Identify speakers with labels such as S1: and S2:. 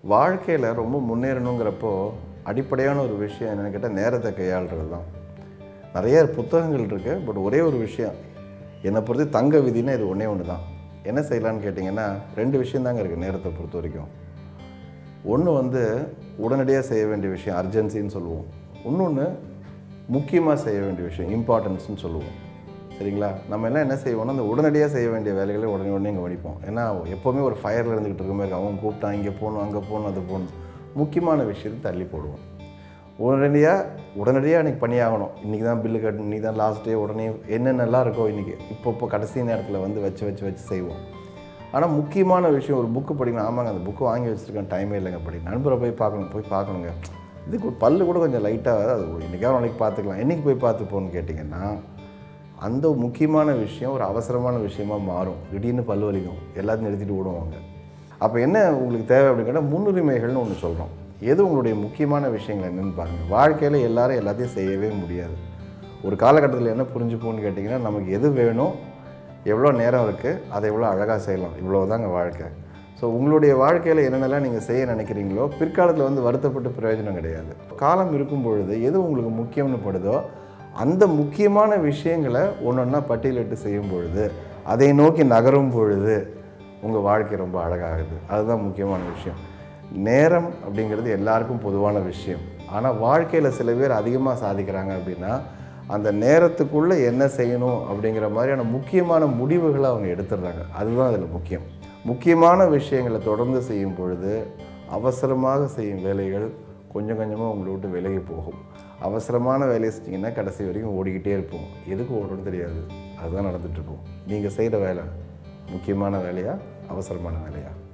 S1: வாழ்க்கையில் ரொம்ப முன்னேறணுங்கிறப்போ அடிப்படையான ஒரு விஷயம் என்னென்னு கேட்டால் நேரத்தை கையாளுறது தான் நிறைய புத்தகங்கள் இருக்குது பட் ஒரே ஒரு விஷயம் என்னை பொறுத்து தங்க விதின்னா இது ஒன்றே ஒன்று தான் என்ன செய்யலான்னு கேட்டிங்கன்னா ரெண்டு விஷயம் தாங்க இருக்குது நேரத்தை பொறுத்த வரைக்கும் ஒன்று வந்து உடனடியாக செய்ய வேண்டிய விஷயம் அர்ஜென்சின்னு சொல்லுவோம் இன்னொன்று முக்கியமாக செய்ய வேண்டிய விஷயம் இம்பார்ட்டன்ஸ்னு சொல்லுவோம் சரிங்களா நம்ம எல்லாம் என்ன செய்வோம்னா அந்த உடனடியாக செய்ய வேண்டிய வேலைகளை உடனே உடனே கவனிப்போம் ஏன்னா எப்போவுமே ஒரு ஃபயரில் இருந்துக்கிட்டு இருக்க மாதிரி அவன் கூப்பிட்டான் இங்கே போகணும் அங்கே போகணும் அது போகணும் முக்கியமான விஷயத்தை தள்ளி போடுவோம் உடனடியாக உடனடியாக அன்றைக்கி பண்ணியாகணும் இன்றைக்கி தான் பில்லு கட்டணும் இன்றைக்கி தான் லாஸ்ட் டே உடனே என்னென்னலாம் இருக்கோ இன்றைக்கி இப்போ இப்போ கடைசி நேரத்தில் வந்து வச்சு வச்சு வச்சு செய்வோம் ஆனால் முக்கியமான விஷயம் ஒரு புக்கு படிக்கணும் ஆமாங்க அந்த புக்கு வாங்கி வச்சுருக்கேன் டைமே இல்லைங்க படி நண்பரை போய் பார்க்கணும் போய் பார்க்கணுங்க இதுக்கு ஒரு பல்லு கூட கொஞ்சம் லைட்டாக அது இன்றைக்காக நாளைக்கு பார்த்துக்கலாம் என்றைக்கு போய் பார்த்துப்போன்னு கேட்டிங்கன்னா அந்த முக்கியமான விஷயம் ஒரு அவசரமான விஷயமா மாறும் திடீர்னு பல்லு வலிக்கும் எல்லாத்தையும் நிறுத்திட்டு விடுவாங்க அப்போ என்ன உங்களுக்கு தேவை அப்படின்னு கேட்டால் முன்னுரிமைகள்னு ஒன்று சொல்கிறோம் எது உங்களுடைய முக்கியமான விஷயங்கள் என்னென்னு பாருங்கள் வாழ்க்கையில் எல்லாரும் எல்லாத்தையும் செய்யவே முடியாது ஒரு காலகட்டத்தில் என்ன புரிஞ்சுப்போன்னு கேட்டிங்கன்னா நமக்கு எது வேணும் எவ்வளோ நேரம் இருக்குது அதை எவ்வளோ அழகாக செய்யலாம் இவ்வளோ தாங்க வாழ்க்கை ஸோ உங்களுடைய வாழ்க்கையில் என்னென்னலாம் நீங்கள் செய்ய நினைக்கிறீங்களோ பிற்காலத்தில் வந்து வருத்தப்பட்டு பிரயோஜனம் கிடையாது காலம் இருக்கும் பொழுது எது உங்களுக்கு முக்கியம்னு படுதோ அந்த முக்கியமான விஷயங்களை ஒன்று ஒன்றா பட்டியலிட்டு செய்யும் பொழுது அதை நோக்கி நகரும் பொழுது உங்கள் வாழ்க்கை ரொம்ப அழகாகுது அதுதான் முக்கியமான விஷயம் நேரம் அப்படிங்கிறது எல்லாருக்கும் பொதுவான விஷயம் ஆனால் வாழ்க்கையில் சில பேர் அதிகமாக சாதிக்கிறாங்க அப்படின்னா அந்த நேரத்துக்குள்ளே என்ன செய்யணும் அப்படிங்கிற மாதிரியான முக்கியமான முடிவுகளை அவங்க எடுத்துடுறாங்க அதுதான் அதில் முக்கியம் முக்கியமான விஷயங்களை தொடர்ந்து செய்யும் பொழுது அவசரமாக செய்யும் வேலைகள் கொஞ்சம் கொஞ்சமாக உங்களை விட்டு விலகி போகும் அவசரமான வேலையை செஞ்சீங்கன்னா கடைசி வரைக்கும் ஓடிக்கிட்டே இருப்போம் எதுக்கு ஓடுறது தெரியாது அதுதான் நடந்துகிட்ருக்கும் நீங்கள் செய்கிற வேலை முக்கியமான வேலையா அவசரமான வேலையா